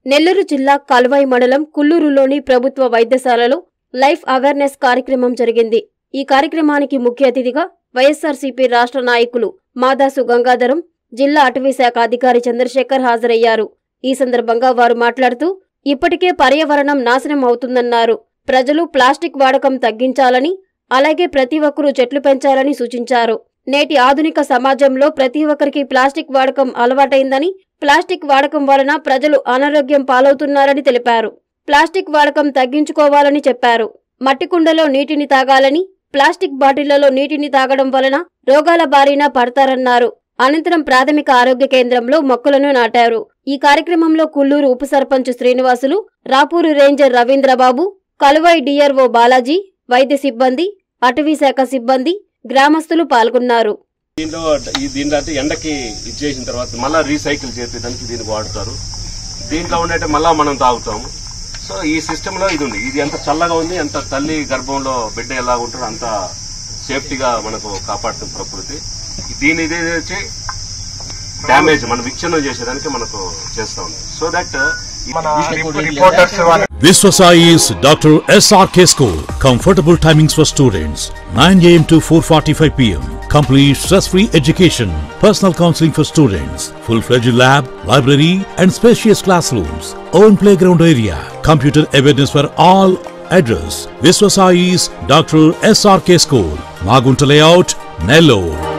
నెల్లూరు జిల్లా కల్వాయి మండలం కుల్లూరులోని ప్రభుత్వ వైద్యశాలలో లైఫ్ అవేర్నెస్ కార్యక్రమం జరిగింది ఈ కార్యక్రమానికి ముఖ్య అతిథిగా వైఎస్సార్సీపీ రాష్ట్ర నాయకులు మాదాసు గంగాధరం జిల్లా అటవీ శాఖ అధికారి చంద్రశేఖర్ హాజరయ్యారు ఈ సందర్భంగా వారు మాట్లాడుతూ ఇప్పటికే పర్యావరణం నాశనం అవుతుందన్నారు ప్రజలు ప్లాస్టిక్ వాడకం తగ్గించాలని అలాగే ప్రతి ఒక్కరూ చెట్లు పెంచాలని సూచించారు నేటి ఆధునిక సమాజంలో ప్రతి ఒక్కరికి ప్లాస్టిక్ వాడకం అలవాటైందని ప్లాస్టిక్ వాడకం వలన ప్రజలు అనారోగ్యం పాలవుతున్నారని తెలిపారు ప్లాస్టిక్ వాడకం తగ్గించుకోవాలని చెప్పారు మట్టి కుండలో నీటిని తాగాలని ప్లాస్టిక్ బాటిళ్లలో నీటిని తాగడం వలన రోగాల బారిన పడతారన్నారు అనంతరం ప్రాథమిక ఆరోగ్య కేంద్రంలో మొక్కలను నాటారు ఈ కార్యక్రమంలో కుల్లూరు ఉప సర్పంచ్ శ్రీనివాసులు రాపూరు రేంజర్ రవీంద్రబాబు కలువై డిఆర్ఓ బాలాజీ వైద్య సిబ్బంది అటవీ శాఖ సిబ్బంది గ్రామస్తులు పాల్గొన్నారు దీంట్లో ఈ దీంట్లో అంటే ఎండకి ఇది చేసిన తర్వాత మళ్ళీ రీసైకిల్ చేసేదానికి దీనికి వాడతారు దీంట్లో ఉండేట మళ్ళా మనం తాగుతాము సో ఈ సిస్టమ్ లో ఇది ఉంది ఇది ఎంత చల్లగా ఉంది ఎంత తల్లి గర్భంలో బిడ్డ ఎలా ఉంటుందో అంత సేఫ్టీగా మనకు కాపాడుతుంది ప్రకృతి దీని ఇది వచ్చి డ్యామేజ్ మనం విచ్ఛిన్నం చేసేదానికి మనకు చేస్తా ఉంది so that reporters Viswa Sai is Dr. SRK School. Comfortable timings for students 9 am to 4:45 pm. Complete stress-free education. Personal counseling for students. Full-fledged lab, library, and spacious classrooms. Own playground area. Computer awareness for all. Address: Viswa Sai is Dr. SRK School. Magunta Layout, Nellore.